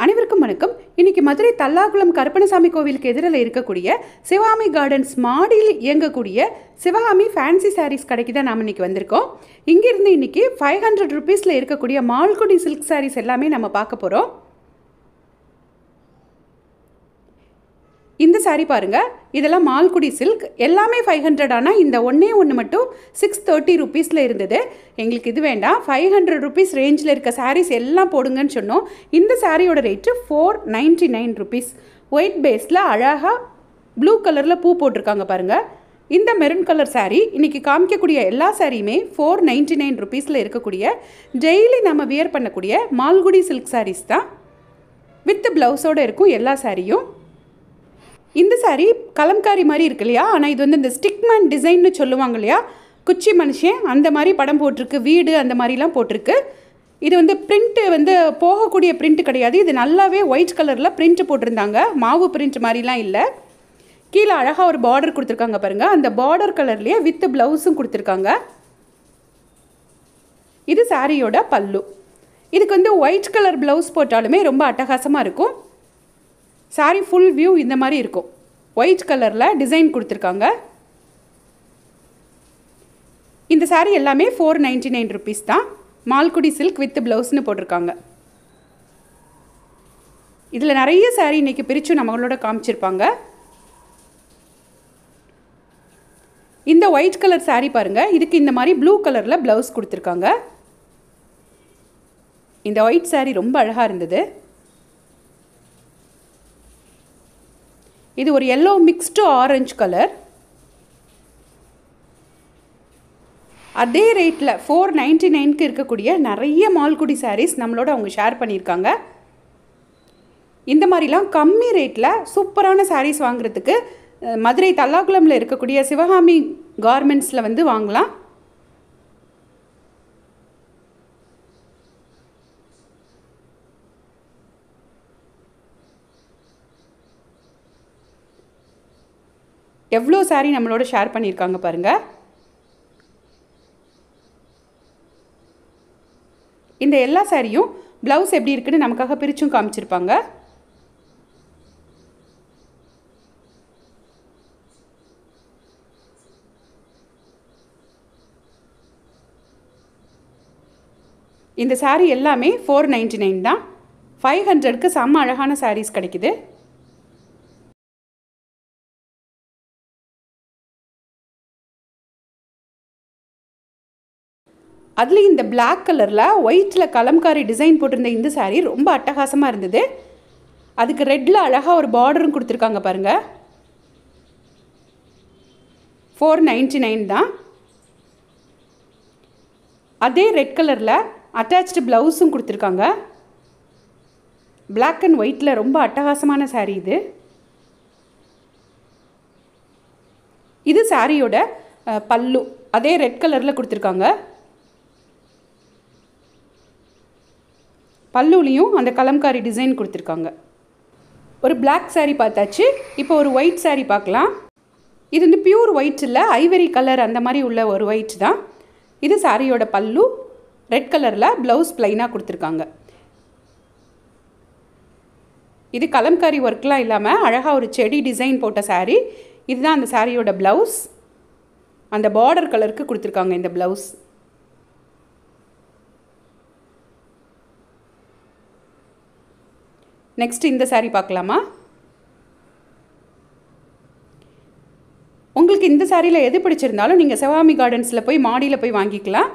அனைவருக்கும் வணக்கம் இன்னைக்கு மதுரை தல்லாகுளம் கருப்பணசாமி கோவிலுக்கு எதிரில் இருக்கக்கூடிய சிவகாமி கார்டன்ஸ் மாடியில் இயங்கக்கூடிய சிவகாமி ஃபேன்சி சாரீஸ் கடைக்கு தான் நாம் இன்னைக்கு வந்திருக்கோம் இங்கிருந்து இன்னைக்கு ஃபைவ் ஹண்ட்ரட் ருபீஸில் இருக்கக்கூடிய மால்குடி சில்க் சாரீஸ் எல்லாமே நம்ம பார்க்க போகிறோம் இந்த சாரீ பாருங்க இதெல்லாம் மால்குடி சில்க் எல்லாமே ஃபைவ் ஹண்ட்ரட் ஆனால் இந்த ஒன்றே ஒன்று மட்டும் சிக்ஸ் தேர்ட்டி ருபீஸில் இருந்தது எங்களுக்கு இது வேண்டாம் ஃபைவ் ஹண்ட்ரட் ருபீஸ் ரேஞ்சில் இருக்க சாரீஸ் எல்லாம் போடுங்கன்னு சொன்னோம் இந்த சாரியோட rate four ninety nine rupees white பேஸில் அழகாக ப்ளூ கலரில் பூ போட்டிருக்காங்க பாருங்கள் இந்த மெரூன் கலர் saree இன்னைக்கு காமிக்கக்கூடிய எல்லா சாரியுமே ஃபோர் நைன்ட்டி நைன் ருபீஸில் இருக்கக்கூடிய டெய்லி நம்ம வியர் பண்ணக்கூடிய மால்குடி சில்க் sarees தான் வித் ப்ளவுஸோடு இருக்கும் எல்லா சாரியும் இந்த saree கலம்காரி மாதிரி இருக்கு இல்லையா ஆனால் இது வந்து இந்த ஸ்டிக்மேன் டிசைன்னு சொல்லுவாங்க இல்லையா குச்சி மனுஷன் அந்த மாதிரி படம் போட்டிருக்கு வீடு அந்த மாதிரிலாம் போட்டிருக்கு இது வந்து பிரிண்ட்டு வந்து போகக்கூடிய பிரிண்ட் கிடையாது இது நல்லாவே ஒயிட் கலரில் பிரிண்ட் போட்டிருந்தாங்க மாவு பிரிண்ட் மாதிரிலாம் இல்லை கீழே அழகாக ஒரு பார்டர் கொடுத்துருக்காங்க பாருங்கள் அந்த பார்டர் கலர்லேயே வித் ப்ளவுஸும் கொடுத்துருக்காங்க இது சாரியோட பல்லு இதுக்கு வந்து ஒயிட் கலர் ப்ளவுஸ் போட்டாலுமே ரொம்ப அட்டகாசமாக இருக்கும் சாரி ஃபுல் வியூ இந்த மாதிரி இருக்கும் ஒயிட் கலரில் டிசைன் கொடுத்துருக்காங்க இந்த சாரி எல்லாமே ஃபோர் நைன்டி நைன் ருபீஸ் தான் மால்குடி சில்க் வித் ப்ளவுஸ்னு போட்டிருக்காங்க இதில் நிறைய சாரி இன்னைக்கு பிரித்து நம்மளோட காமிச்சிருப்பாங்க இந்த ஒயிட் கலர் சாரி பாருங்கள் இதுக்கு இந்த மாதிரி ப்ளூ கலரில் ப்ளவுஸ் கொடுத்துருக்காங்க இந்த ஒயிட் சாரி ரொம்ப அழகாக இருந்தது இது ஒரு எல்லோ மிக்ஸ்டு ஆரஞ்சு கலர் அதே ரேட்டில் ஃபோர் நைன்டி நைனுக்கு இருக்கக்கூடிய நிறைய மால்குடி சாரீஸ் நம்மளோட அவங்க ஷேர் பண்ணியிருக்காங்க இந்த மாதிரிலாம் கம்மி ரேட்டில் சூப்பரான சாரீஸ் வாங்குறதுக்கு அஹ், மதுரை தல்லாகுளமில் இருக்கக்கூடிய சிவகாமி கார்மெண்ட்ஸில் வந்து வாங்கலாம் எவ்வளோ சாரீ நம்மளோட ஷேர் பண்ணியிருக்காங்க பாருங்கள் இந்த எல்லா சாரியும் ப்ளவுஸ் எப்படி இருக்குன்னு நமக்காக பிரிச்சும் காமிச்சிருப்பாங்க இந்த saree எல்லாமே ஃபோர் நைன்டி நைன் தான் ஃபைவ் ஹண்ட்ரட்க்கு செம்ம அழகான sarees கிடைக்குது அதுலேயும் இந்த Black கலரில் ஒயிட்டில் கலம்காரி டிசைன் போட்டிருந்த இந்த saree ரொம்ப அட்டகாசமாக இருந்தது அதுக்கு ரெட்டில் அழகாக ஒரு பார்டரும் கொடுத்துருக்காங்க பாருங்கள் ஃபோர் நைன்டி நைன் தான் அதே ரெட் கலரில் அட்டாச்டு ப்ளவுஸும் கொடுத்துருக்காங்க Black அண்ட் ஒயிட்டில் ரொம்ப அட்டகாசமான saree இது இது சாரியோட அஹ், பல்லு அதே ரெட் கலரில் கொடுத்துருக்காங்க பல்லுலேயும் அந்த கலம்காரி டிசைன் கொடுத்துருக்காங்க ஒரு Black saree பார்த்தாச்சு இப்போ ஒரு ஒயிட் saree பார்க்கலாம் இது வந்து பியூர் ஒயிட் இல்லை ஐவரி கலர் அந்த மாதிரி உள்ள ஒரு ஒயிட் தான் இது சாரியோட பல்லு ரெட் கலரில் ப்ளவுஸ் ப்ளைனாக கொடுத்துருக்காங்க இது கலம்காரி ஒர்க்லாம் இல்லாமல் அழகாக ஒரு செடி டிசைன் போட்ட saree இதுதான் அந்த சாரியோட ப்ளவுஸ் அந்த பார்டர் கலருக்கு கொடுத்துருக்காங்க இந்த ப்ளவுஸ் நெக்ஸ்ட் இந்த saree பார்க்கலாமா உங்களுக்கு இந்த சாரியில் எது பிடிச்சிருந்தாலும் நீங்கள் சிவகாமி கார்டன்ஸில் போய் மாடியில் போய் வாங்கிக்கலாம்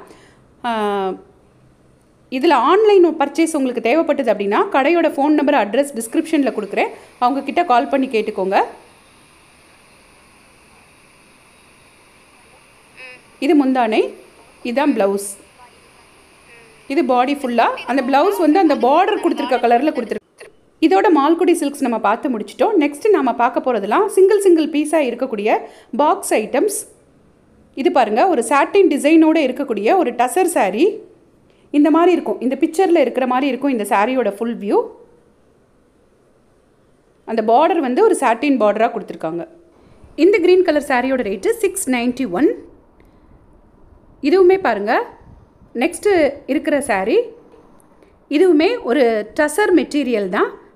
இதில் ஆன்லைன் பர்ச்சேஸ் உங்களுக்கு தேவைப்பட்டது அப்படின்னா கடையோட ஃபோன் நம்பர் அட்ரஸ் டிஸ்கிரிப்ஷனில் கொடுக்குறேன் அவங்க கிட்ட கால் பண்ணி கேட்டுக்கோங்க இது முந்தானை இதுதான் ப்ளவுஸ் இது பாடி ஃபுல்லாக அந்த ப்ளவுஸ் வந்து அந்த பார்டர் கொடுத்துருக்க கலரில் கொடுத்துருக்கு இதோட மால்குடி சில்க்ஸ் நம்ம பார்த்து முடிச்சிட்டோம் நெக்ஸ்ட் நம்ம பார்க்க போகிறதுலாம் சிங்கிள் சிங்கிள் பீஸாக இருக்கக்கூடிய பாக்ஸ் ஐட்டம்ஸ் இது பாருங்கள் ஒரு சாட்டின் டிசைனோட இருக்கக்கூடிய ஒரு டசர் saree இந்த மாதிரி இருக்கும் இந்த பிக்சரில் இருக்கிற மாதிரி இருக்கும் இந்த சாரியோட ஃபுல் வியூ அந்த பார்டர் வந்து ஒரு சாட்டின் பார்டராக கொடுத்துருக்காங்க இந்த க்ரீன் கலர் சாரியோட ரேட்டு சிக்ஸ் நைன்ட்டி ஒன் இதுவுமே பாருங்கள் நெக்ஸ்ட்டு இருக்கிற saree இதுவுமே ஒரு டசர் மெட்டீரியல் தான்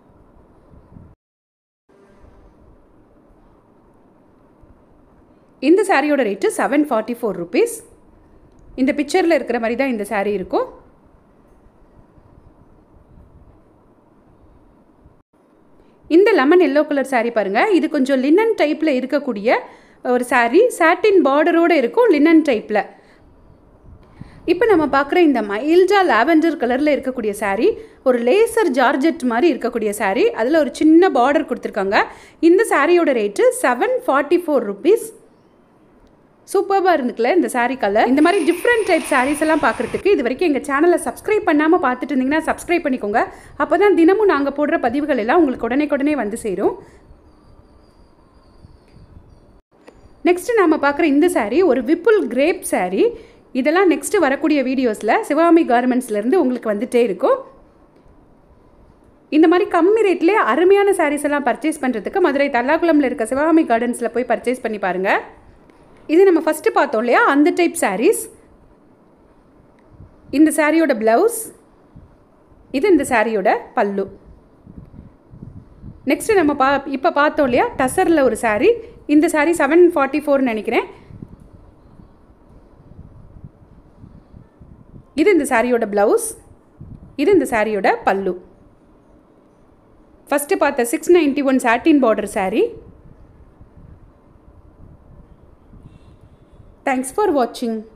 இந்த சாரியோட rate seven forty four rupees இந்த பிக்சரில் இருக்கிற மாதிரி தான் இந்த சாரீ இருக்கும் இந்த லெமன் எல்லோ கலர் சாரீ பாருங்கள் இது கொஞ்சம் லினன் டைப்பில் இருக்கக்கூடிய ஒரு சாரீ சாட்டின் பார்டரோடு இருக்கும் லினன் டைப்பில் இப்போ நம்ம பார்க்குற இந்த மைல்டா லாவெண்டர் கலரில் இருக்கக்கூடிய சாரீ ஒரு லேசர் ஜார்ஜெட் மாதிரி இருக்கக்கூடிய சாரீ அதில் ஒரு சின்ன பார்டர் கொடுத்துருக்காங்க இந்த சாரியோட rate seven forty four rupees சூப்பராக இருந்துக்கல இந்த சாரீ கலர் இந்த மாதிரி டிஃப்ரெண்ட் டைப் சாரீஸ் எல்லாம் பார்க்குறதுக்கு இது வரைக்கும் எங்கள் சேனலை சப்ஸ்கிரைப் பண்ணாமல் பார்த்துட்டு இருந்தீங்கன்னா சப்ஸ்கிரைப் பண்ணிக்கோங்க அப்போ தான் தினமும் நாங்கள் போடுற பதிவுகள் எல்லாம் உங்களுக்கு உடனே உடனே வந்து சேரும் நெக்ஸ்ட் நாம் பார்க்குற இந்த சாரீ ஒரு விப்புல் கிரேப் சாரீ இதெல்லாம் நெக்ஸ்ட்டு வரக்கூடிய வீடியோஸில் சிவகாமி கார்மெண்ட்ஸ்லேருந்து உங்களுக்கு வந்துகிட்டே இருக்கும் இந்த மாதிரி கம்மி ரேட்லேயே அருமையான சாரீஸ் எல்லாம் பர்ச்சேஸ் பண்ணுறதுக்கு மதுரை தல்லாகுளமில் இருக்க சிவகாமி கார்டன்ஸில் போய் பர்ச்சேஸ் பண்ணி பாருங்கள் இது நம்ம ஃபஸ்ட்டு பார்த்தோம் இல்லையா அந்த டைப் சாரீஸ் இந்த சாரியோட ப்ளவுஸ் இது இந்த சாரியோட பல்லு நெக்ஸ்ட்டு நம்ம பா இப்போ பார்த்தோம் இல்லையா டசரில் ஒரு சாரீ இந்த சாரீ செவன் ஃபார்ட்டி ஃபோர்னு நினைக்கிறேன் இது இந்த சாரியோட ப்ளவுஸ் இது இந்த சாரியோட பல்லு ஃபஸ்ட்டு பார்த்த six ninety one satin border sari thanks for வாட்சிங்